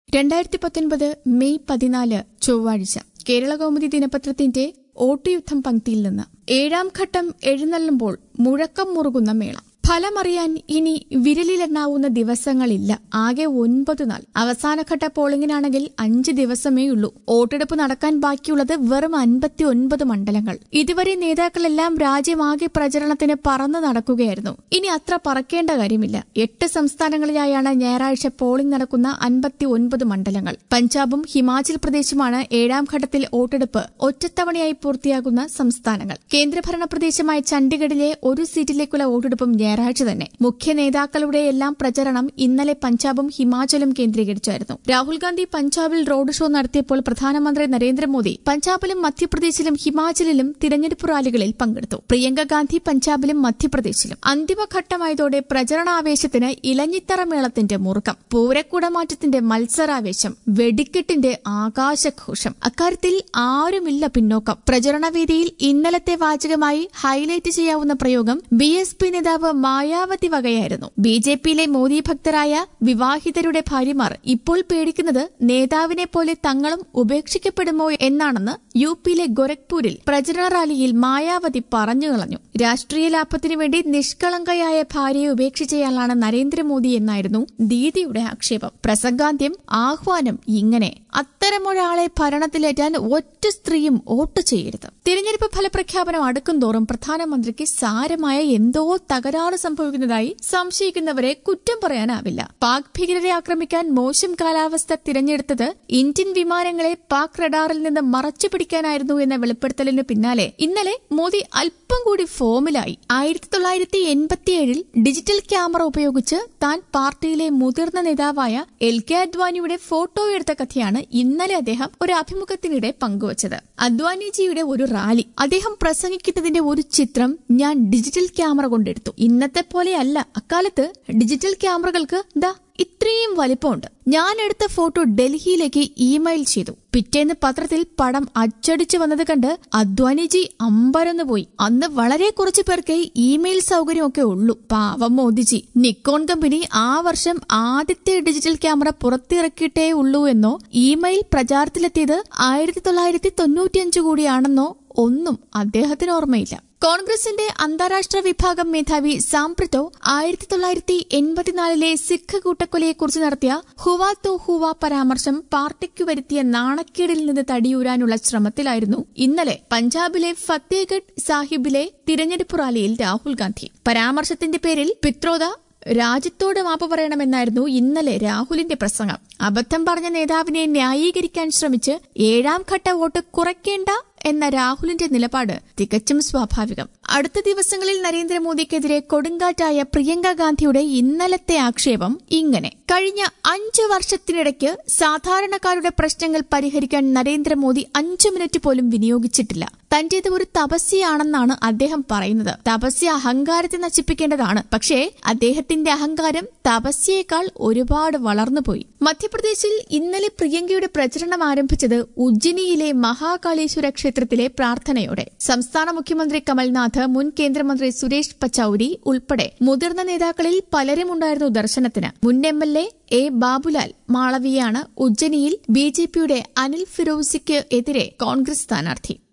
രണ്ടായിരത്തി പത്തൊൻപത് മെയ് പതിനാല് ചൊവ്വാഴ്ച കേരളകൗമുദി ദിനപത്രത്തിന്റെ ഓട്ടുയുദ്ധം പങ്ക്തിയിൽ നിന്ന് ഏഴാം ഘട്ടം എഴുന്നള്ളുമ്പോൾ മുഴക്കം മുറുകുന്ന മേള ഫലമറിയാൻ ഇനി വിരലിലെണ്ണാവുന്ന ദിവസങ്ങളില്ല ആകെ ഒൻപത് നാൾ അവസാനഘട്ട പോളിംഗിനാണെങ്കിൽ അഞ്ച് ദിവസമേ ഉള്ളൂ വോട്ടെടുപ്പ് നടക്കാൻ ബാക്കിയുള്ളത് വെറും അൻപത്തി ഒൻപത് മണ്ഡലങ്ങൾ ഇതുവരെ നേതാക്കളെല്ലാം രാജ്യമാകെ പ്രചരണത്തിന് പറന്നു നടക്കുകയായിരുന്നു ഇനി അത്ര പറക്കേണ്ട കാര്യമില്ല എട്ട് സംസ്ഥാനങ്ങളിലായാണ് ഞായറാഴ്ച പോളിംഗ് നടക്കുന്ന അൻപത്തി ഒൻപത് മണ്ഡലങ്ങൾ പഞ്ചാബും ഹിമാചൽ പ്രദേശുമാണ് ഏഴാം ഘട്ടത്തിൽ വോട്ടെടുപ്പ് ഒറ്റത്തവണയായി പൂർത്തിയാകുന്ന സംസ്ഥാനങ്ങൾ കേന്ദ്രഭരണ പ്രദേശമായ ചണ്ഡിഗഡിലെ ഒരു സീറ്റിലേക്കുള്ള വോട്ടെടുപ്പും ഞായറാഴ്ച തന്നെ മുഖ്യ നേതാക്കളുടെ എല്ലാം പ്രചരണം ഇന്നലെ പഞ്ചാബും ഹിമാചലും കേന്ദ്രീകരിച്ചായിരുന്നു രാഹുൽ ഗാന്ധി പഞ്ചാബിൽ റോഡ് ഷോ നടത്തിയപ്പോൾ പ്രധാനമന്ത്രി നരേന്ദ്രമോദി പഞ്ചാബിലും മധ്യപ്രദേശിലും ഹിമാചലിലും തിരഞ്ഞെടുപ്പ് റാലികളിൽ പങ്കെടുത്തു പ്രിയങ്ക ഗാന്ധി പഞ്ചാബിലും മധ്യപ്രദേശിലും അന്തിമഘട്ടമായതോടെ പ്രചരണാവേശത്തിന് ഇലഞ്ഞിത്തറ മേളത്തിന്റെ മുറുക്കം പൂരക്കുടമാറ്റത്തിന്റെ മത്സരാവേശം വെടിക്കെട്ടിന്റെ ആകാശഘോഷം അക്കാര്യത്തിൽ ആരുമില്ല പിന്നോക്കം പ്രചരണവേദിയിൽ ഇന്നലത്തെ വാചകമായി ഹൈലൈറ്റ് ചെയ്യാവുന്ന പ്രയോഗം ബി എസ് പി നേതാവ് മായാവതി വകയായിരുന്നു ബി ജെ പിയിലെ മോദി ഭക്തരായ വിവാഹിതരുടെ ഭാര്യമാർ ഇപ്പോൾ പേടിക്കുന്നത് നേതാവിനെ പോലെ തങ്ങളും ഉപേക്ഷിക്കപ്പെടുമോ എന്നാണെന്ന് യു പിയിലെ ഗോരഖ്പൂരിൽ പ്രചരണ റാലിയിൽ മായാവതി പറഞ്ഞു കളഞ്ഞു രാഷ്ട്രീയ ലാഭത്തിനു വേണ്ടി നിഷ്കളങ്കയായ ഭാര്യയെ ഉപേക്ഷിച്ചയാളാണ് നരേന്ദ്രമോദി എന്നായിരുന്നു ദീദിയുടെ ആക്ഷേപം പ്രസംഗാന്ത്യം ആഹ്വാനം ഇങ്ങനെ അത്തരമൊരാളെ ഭരണത്തിലേറ്റാൻ ഒറ്റ സ്ത്രീയും വോട്ട് ചെയ്യരുത് തിരഞ്ഞെടുപ്പ് ഫലപ്രഖ്യാപനം അടുക്കും തോറും പ്രധാനമന്ത്രിക്ക് സാരമായ എന്തോ തകരാറ് സംഭവിക്കുന്നതായി സംശയിക്കുന്നവരെ കുറ്റം പറയാനാവില്ല പാക് ഭീകരരെ ആക്രമിക്കാൻ മോശം കാലാവസ്ഥ തിരഞ്ഞെടുത്തത് ഇന്ത്യൻ വിമാനങ്ങളെ പാക് റഡാറിൽ നിന്ന് മറച്ചു പിടിക്കാനായിരുന്നു എന്ന വെളിപ്പെടുത്തലിന് പിന്നാലെ ഇന്നലെ മോദി അല്പം കൂടി ഫോമിലായി ആയിരത്തി തൊള്ളായിരത്തി എൺപത്തിയേഴിൽ ഡിജിറ്റൽ ക്യാമറ ഉപയോഗിച്ച് താൻ പാർട്ടിയിലെ മുതിർന്ന നേതാവായ എൽ കെ അദ്വാനിയുടെ ഫോട്ടോ എടുത്ത കഥയാണ് ഇന്നലെ അദ്ദേഹം ഒരു അഭിമുഖത്തിനിടെ പങ്കുവച്ചത് അദ്വാനിജിയുടെ ഒരു റാലി അദ്ദേഹം പ്രസംഗിക്കുന്നതിന്റെ ഒരു ചിത്രം ഞാൻ ഡിജിറ്റൽ ക്യാമറ കൊണ്ടെടുത്തു ഇന്നത്തെ പോലെയല്ല അക്കാലത്ത് ഡിജിറ്റൽ ക്യാമറകൾക്ക് ദാ ഇത്രയും വലിപ്പമുണ്ട് ഞാൻ എടുത്ത ഫോട്ടോ ഡൽഹിയിലേക്ക് ഇമെയിൽ ചെയ്തു പിറ്റേന്ന് പത്രത്തിൽ പടം അച്ചടിച്ചു വന്നത് കണ്ട് അദ്വാനിജി അമ്പരന്ന് പോയി അന്ന് വളരെ കുറച്ചു പേർക്ക് ഇമെയിൽ സൗകര്യമൊക്കെ ഉള്ളൂ പാവം മോദിജി നിക്കോൺ കമ്പനി ആ വർഷം ആദ്യത്തെ ഡിജിറ്റൽ ക്യാമറ പുറത്തിറക്കിയിട്ടേ ഉള്ളൂ എന്നോ ഇമെയിൽ പ്രചാരത്തിലെത്തിയത് ആയിരത്തി തൊള്ളായിരത്തി തൊണ്ണൂറ്റിയഞ്ച് കൂടിയാണെന്നോ ഒന്നും അദ്ദേഹത്തിന് ഓർമ്മയില്ല കോൺഗ്രസിന്റെ അന്താരാഷ്ട്ര വിഭാഗം മേധാവി സാംപ്രിത്തോ ആയിരത്തി തൊള്ളായിരത്തി എൺപത്തിനാലിലെ സിഖ് കൂട്ടക്കൊലയെക്കുറിച്ച് നടത്തിയ ഹുവ തോ ഹുവ പരാമർശം പാർട്ടിക്കു വരുത്തിയ നാണക്കേടിൽ നിന്ന് തടിയൂരാനുള്ള ശ്രമത്തിലായിരുന്നു ഇന്നലെ പഞ്ചാബിലെ ഫത്തേഗഡ് സാഹിബിലെ തിരഞ്ഞെടുപ്പ് റാലിയിൽ രാഹുൽ ഗാന്ധി പരാമർശത്തിന്റെ പേരിൽ പിത്രോദ രാജ്യത്തോട് മാപ്പ് പറയണമെന്നായിരുന്നു ഇന്നലെ രാഹുലിന്റെ പ്രസംഗം അബദ്ധം പറഞ്ഞ നേതാവിനെ ന്യായീകരിക്കാൻ ശ്രമിച്ച് ഏഴാം ഘട്ട വോട്ട് കുറയ്ക്കേണ്ട എന്ന രാഹുലിന്റെ നിലപാട് തികച്ചും സ്വാഭാവികം അടുത്ത ദിവസങ്ങളിൽ നരേന്ദ്രമോദിക്കെതിരെ കൊടുങ്കാറ്റായ പ്രിയങ്ക ഗാന്ധിയുടെ ഇന്നലത്തെ ആക്ഷേപം ഇങ്ങനെ കഴിഞ്ഞ അഞ്ചു വർഷത്തിനിടയ്ക്ക് സാധാരണക്കാരുടെ പ്രശ്നങ്ങൾ പരിഹരിക്കാൻ നരേന്ദ്രമോദി അഞ്ചു മിനിറ്റ് പോലും വിനിയോഗിച്ചിട്ടില്ല തന്റേത് ഒരു തപസ്യയാണെന്നാണ് അദ്ദേഹം പറയുന്നത് തപസ്യ അഹങ്കാരത്തെ നശിപ്പിക്കേണ്ടതാണ് പക്ഷേ അദ്ദേഹത്തിന്റെ അഹങ്കാരം തപസ്യയേക്കാൾ ഒരുപാട് വളർന്നുപോയി മധ്യപ്രദേശിൽ ഇന്നലെ പ്രിയങ്കയുടെ പ്രചരണം ആരംഭിച്ചത് ഉജ്ജിനിയിലെ മഹാകാളീശ്വര ക്ഷേത്രത്തിലെ പ്രാർത്ഥനയോടെ സംസ്ഥാന മുഖ്യമന്ത്രി കമൽനാഥ് മുൻ കേന്ദ്രമന്ത്രി സുരേഷ് പച്ചൌരി ഉൾപ്പെടെ മുതിർന്ന നേതാക്കളിൽ പലരുമുണ്ടായിരുന്നു ദർശനത്തിന് മുൻ എം എൽ എ എ ബാബുലാൽ മാളവിയാണ് ഉജ്ജനിയിൽ ബി ജെ പിയുടെ അനിൽ ഫിറോസിക്ക് എതിരെ കോൺഗ്രസ് സ്ഥാനാർത്ഥി